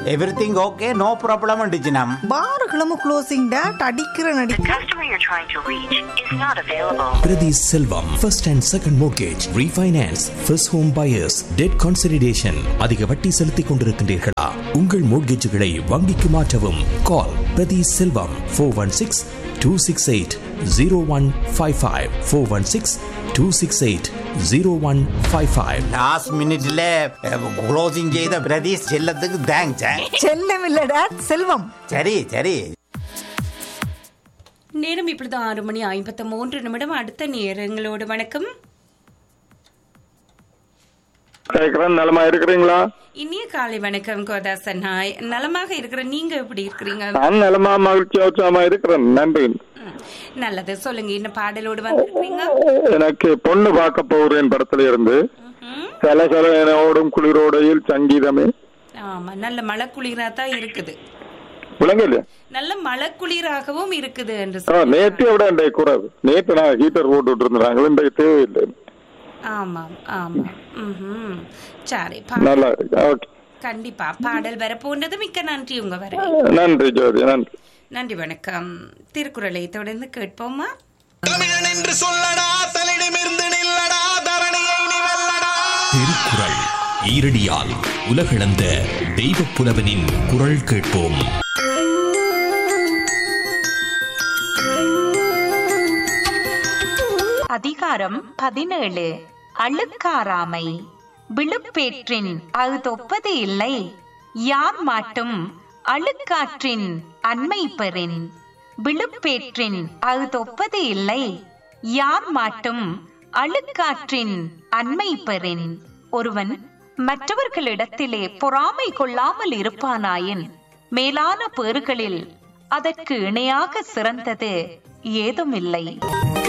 Everything okay no problem டிஜினம் பாருகளும் closing date அடிக்கிற நடி The customer you're trying to reach is not available. Prati Selvam, first and second mortgage, refinance, first home buyers, debt consolidation. அதிக வட்டி செலுத்திக் கொண்டிருக்கின்றீர்களா உங்கள் மோட்கேஜுகளை வங்கிக்கு மாற்றவும் கால் பிரதி செல்வம் four one six two six eight zero one five five four one six two six eight zero one five five last மினிட்ல க்ளோசிங் செய்த பிரதீஷ் செல்லத்துக்கு தேங்க்ஸ் செல்லம் இல்ல டேட் செல்வம் சரி சரி நேரம் இப்படிதான் ஆறு மணி ஐம்பத்தி மூன்று நிமிடம் அடுத்த நேரங்களோடு வணக்கம் கேக்குறேன் நலமா இருக்கிறீங்களா இனிய காலை வணக்கம் கோதாசன் ஹாய் நலமாக இருக்கிற நீங்க எப்படி இருக்கிறீங்க நான் நலமா மகிழ்ச்சியா உற்சாகமா இருக்கிறேன் நன்றி ம், நல்லது சொல்லுங்க என்ன பாடலோடு வந்திருக்கிறீங்க எனக்கு பொண்ணு பார்க்க போகிறேன் படத்துல இருந்து ம், சில சில என ஓடும் குளிரோடையில் சங்கீதமே ஆமா நல்ல மழை குளிரா தான் இருக்குது விளங்கல நல்ல மழை குளிராகவும் இருக்குது என்று ஆ, சொல்லி நேற்றை விட இன்றைய குறைவு நேற்று நான் ஹீட்டர் போட்டு இருந்தாங்க இன்றைக்கு தேவையில்லை ஆமாம் ஆமாம் ம்ஹும். சரி பா- நல்லா இருக்கு ஓகே கண்டிப்பா பாடல் வரப்போன்றது மிக்க நன்றி உங்க வர நன்றி ஜோதி நன்றி நன்றி வணக்கம் திருக்குறளை தொடர்ந்து கேட்போமா தமிழன் என்று சொல்லடா தலிடமிருந்து நில்லடா தரணியை நீ வெல்லடா திருக்குறள் ஈரடியால் உலகளந்த தெய்வப் புலவனின் குரல் கேட்போம் அதிகாரம் பதினேழு அழுக்காராமை விழுப்பேற்றின் அகுதொப்பது இல்லை யார் மாட்டும் அழுக்காற்றின் அண்மை பெறின் விழுப்பேற்றின் அகுதொப்பது இல்லை யார் மாட்டும் அழுக்காற்றின் அண்மை பெறின் ஒருவன் மற்றவர்களிடத்திலே பொறாமை கொள்ளாமல் இருப்பானாயின் மேலான பேறுகளில் அதற்கு இணையாக சிறந்தது ஏதுமில்லை